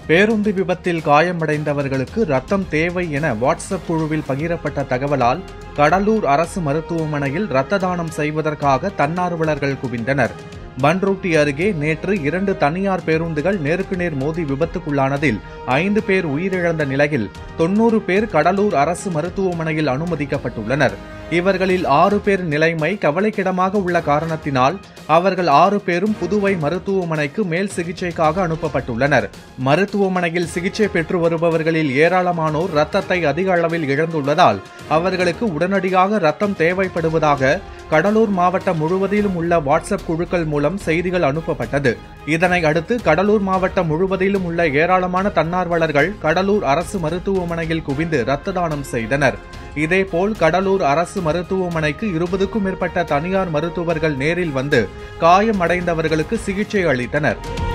பேருந்து விபத்தில் காயமடைந்தவர்களுக்கு ரத்தம் தேவை என வாட்ஸ்அப் குழுவில் பகிரப்பட்ட தகவலால் கடலூர் அரசு மருத்துவமனையில் இரத்த தானம் செய்வதற்காக தன்னார்வலர்கள் குவிந்தனர் பன்ருட்டி அருகே நேற்று இரண்டு தனியார் பேருந்துகள் நேருக்கு நேர் மோதி விபத்துக்குள்ளானதில் ஐந்து பேர் உயிரிழந்த நிலையில் தொன்னூறு பேர் கடலூர் அரசு மருத்துவமனையில் அனுமதிக்கப்பட்டுள்ளனர் இவர்களில் ஆறு பேர் நிலைமை கவலைக்கிடமாக உள்ள காரணத்தினால் அவர்கள் ஆறு பேரும் புதுவை மருத்துவமனைக்கு மேல் சிகிச்சைக்காக அனுப்பப்பட்டுள்ளனர் மருத்துவமனையில் சிகிச்சை பெற்று வருபவர்களில் ஏராளமானோர் ரத்தத்தை அதிக அளவில் இழந்துள்ளதால் அவர்களுக்கு உடனடியாக ரத்தம் தேவைப்படுவதாக கடலூர் மாவட்டம் முழுவதிலும் உள்ள வாட்ஸ்அப் குழுக்கள் மூலம் செய்திகள் அனுப்பப்பட்டது இதனை அடுத்து கடலூர் மாவட்டம் முழுவதிலும் உள்ள ஏராளமான தன்னார்வலர்கள் கடலூர் அரசு மருத்துவமனையில் குவிந்து இரத்த தானம் செய்தனர் இதேபோல் கடலூர் அரசு மருத்துவமனைக்கு இருபதுக்கும் மேற்பட்ட தனியார் மருத்துவர்கள் நேரில் வந்து காயமடைந்தவர்களுக்கு சிகிச்சை அளித்தனர்